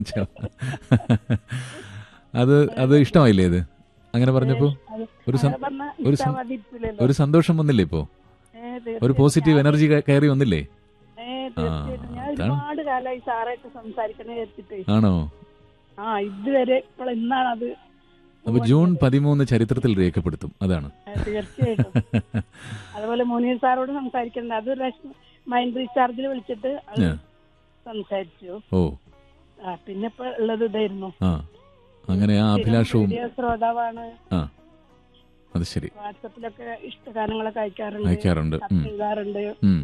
അത് അത് ഇഷ്ടമായില്ലേ ഇത് അങ്ങനെ പറഞ്ഞപ്പോ അത് ഒരു സം- അങ്ങനെ പറഞ്ഞാ ഒരു സം- ഇഷ്ടാവാതിരിക്കില്ലല്ലോ. ഒരു സന്തോഷം വന്നില്ലേ ഇപ്പോ ഏ, തീർച്ചയായും. ഒരു പോസിറ്റീവ് എനർജി കയറി വന്നില്ലേ ഏ, തീർച്ചയായിട്ടും. ഞാൻ അതാണ്. ഒരുപാട് കാലമായി സാറായിട്ട് സംസാരിക്കണേ വെച്ചിട്ട് ആണോ ആ ഇതുവരെ ഇപ്പോൾ ഇന്നാണ് അത് അപ്പൊ ജൂൺ പതിമൂന്ന് ചരിത്രത്തിൽ രേഖപ്പെടുത്തും അതാണ് ഏ, തീർച്ചയായിട്ടും അതുപോലെ മുനീർ സാറോട് സംസാരിക്കണ്ട അത് ഒരു പ്രാവശ്യം മൈൻഡ് റീചാർജിൽ വിളിച്ചിട്ട് അത് ആ. സംസാരിച്ചു ഓ ആ പിന്നെ ഇപ്പൊ ഉള്ളത് ഇതായിരുന്നു ആ അങ്ങനെ ആ അഭിലാഷവും റേഡിയോ ശ്രോതാവാണ് ആ അത് ശരി വാട്സപ്പിലൊക്കെ ഇഷ്ടഗാനങ്ങളൊക്കെ അയക്കാറുണ്ട് അയക്കാറുണ്ട് ഉം, കത്തെഴുതാറുണ്ട് ഉം.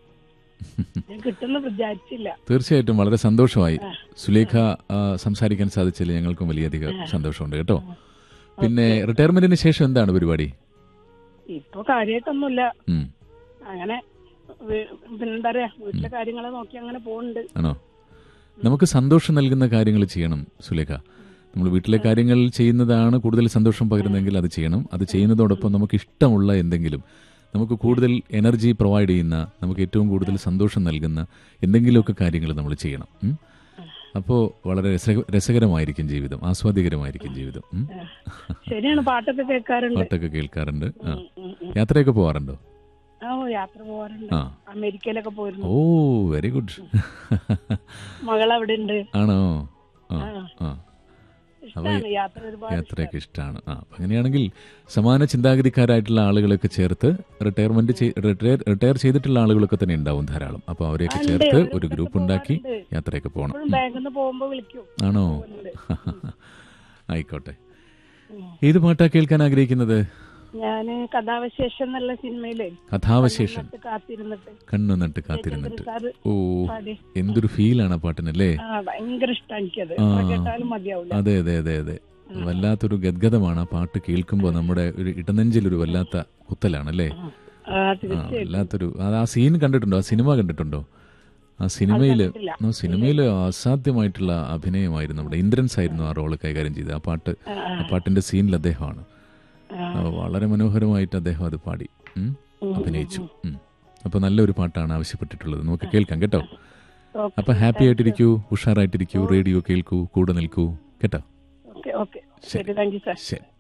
ഞാൻ കിട്ടുന്ന വിചാരിച്ചില്ല തീർച്ചയായിട്ടും വളരെ സന്തോഷമായി സുലേഖ ആ, സംസാരിക്കാൻ സാധിച്ചതിൽ ഞങ്ങൾക്കും വലിയധികം സന്തോഷമുണ്ട് കേട്ടോ പിന്നെ റിട്ടയർമെന്റിന് ശേഷം എന്താണ് പരിപാടി ഇപ്പൊ കാര്യമായിട്ടൊന്നുമില്ല ഉം, അങ്ങനെ വീ- പിന്നെന്താ പറയാ വീട്ടിലെ കാര്യങ്ങളെ നോക്കി അങ്ങനെ പോകുന്നുണ്ട് ആണോ നമുക്ക് സന്തോഷം നൽകുന്ന കാര്യങ്ങൾ ചെയ്യണം സുലേഖ നമ്മൾ വീട്ടിലെ കാര്യങ്ങൾ ചെയ്യുന്നതാണ് കൂടുതൽ സന്തോഷം പകരുന്നതെങ്കിൽ അത് ചെയ്യണം അത് ചെയ്യുന്നതോടൊപ്പം നമുക്ക് ഇഷ്ടമുള്ള എന്തെങ്കിലും നമുക്ക് കൂടുതൽ എനർജി പ്രൊവൈഡ് ചെയ്യുന്ന നമുക്ക് ഏറ്റവും കൂടുതൽ സന്തോഷം നൽകുന്ന എന്തെങ്കിലുമൊക്കെ കാര്യങ്ങൾ നമ്മൾ ചെയ്യണം ഉം? അപ്പോൾ വളരെ രസ രസകരമായിരിക്കും ജീവിതം ആസ്വാദികരമായിരിക്കും ജീവിതം ഉം? ശരിയാണ് പാട്ടൊക്കെ കേൾക്കാറുണ്ട് പാട്ടൊക്കെ കേൾക്കാറുണ്ട് ആ ഉം, ഉം, ഉം. യാത്രയൊക്കെ പോകാറുണ്ടോ ആ ഓ, യാത്ര പോകാറുണ്ട് ആ അമേരിക്കയിലൊക്കെ പോയിരുന്നു ഓ വെരി ഗുഡ് മകൾ അവിടെ ഉണ്ട് ആണോ ആ ആ ഇഷ്ടമാണ് യാത്ര ഒരുപാട് യാത്രയൊക്കെ ഇഷ്ടമാണ് ആ അപ്പം അങ്ങനെയാണെങ്കിൽ സമാന ചിന്താഗതിക്കാരായിട്ടുള്ള ആളുകളൊക്കെ ചേർത്ത് റിട്ടയർമെന്റ് റിട്ടയർ റിട്ടയർ ചെയ്തിട്ടുള്ള ആളുകളൊക്കെ തന്നെ ഉണ്ടാവും ധാരാളം അപ്പോൾ അവരെയൊക്കെ ഉണ്ട്, ചേർത്ത് അവരൊക്കെ ഒരു ഗ്രൂപ്പ് ഉണ്ടാക്കി പോകാറുണ്ട്. യാത്രയൊക്കെ പോകണം എപ്പോഴും ബാങ്കിൽ നിന്ന് പോകുമ്പോ വിളിക്കും ആണോ പോകുന്നുണ്ട്. ആയിക്കോട്ടെ ഏത് പാട്ടാ കേൾക്കാൻ ആഗ്രഹിക്കുന്നത് ഞാന് കഥാവശേഷം എന്നുള്ള സിനിമയിലെ കഥാവശേഷൻ കണ്ണിനകത്ത് കാത്തിരുന്നിട്ട് കണ്ണു നട്ട് കാത്തിരുന്നിട്ട് സാറ് ഓ പാടി എന്തൊരു ഫീലാണ് ആ പാട്ടിനല്ലേ ആ ഭയങ്കര ഇഷ്ടം എനിക്കത് ആ. എത്ര കേട്ടാലും മതിയാവില്ല അതെ അതെ അതെ അതെ വല്ലാത്തൊരു ഗദ്ഗതമാണ് ആ പാട്ട് കേൾക്കുമ്പോൾ നമ്മുടെ ഒരു ഇടനെഞ്ചിൽ ഒരു വല്ലാത്ത കുത്തലാണല്ലേ ആ ആ തീർച്ചയായിട്ടും വല്ലാത്തൊരു അത് ആ സീൻ കണ്ടിട്ടുണ്ടോ ആ സിനിമ കണ്ടിട്ടുണ്ടോ ആ സിനിമയില് കണ്ടിട്ടില്ല. ആ സിനിമയില് അസാധ്യമായിട്ടുള്ള അഭിനയമായിരുന്നു നമ്മുടെ ഇന്ദ്രൻസ് ആയിരുന്നു ആ റോള് കൈകാര്യം ചെയ്തത് ആ പാട്ട് ആ പാട്ടിന്റെ സീനിൽ അദ്ദേഹമാണ് ആ, വളരെ മനോഹരമായിട്ട് അദ്ദേഹം അത് പാടി ഉം, അഭിനയിച്ചു ഉം. അപ്പൊ നല്ലൊരു പാട്ടാണ് ആവശ്യപ്പെട്ടിട്ടുള്ളത് നമുക്ക് കേൾക്കാം കേട്ടോ ഓക്കെ അപ്പൊ ഹാപ്പി ആയിട്ടിരിക്കൂ ഉഷാറായിട്ടിരിക്കൂ റേഡിയോ കേൾക്കൂ കൂടെ നിൽക്കൂ കേട്ടോ ഓക്കെ ഓക്കെ ശരി താങ്ക് യു സാർ ശരി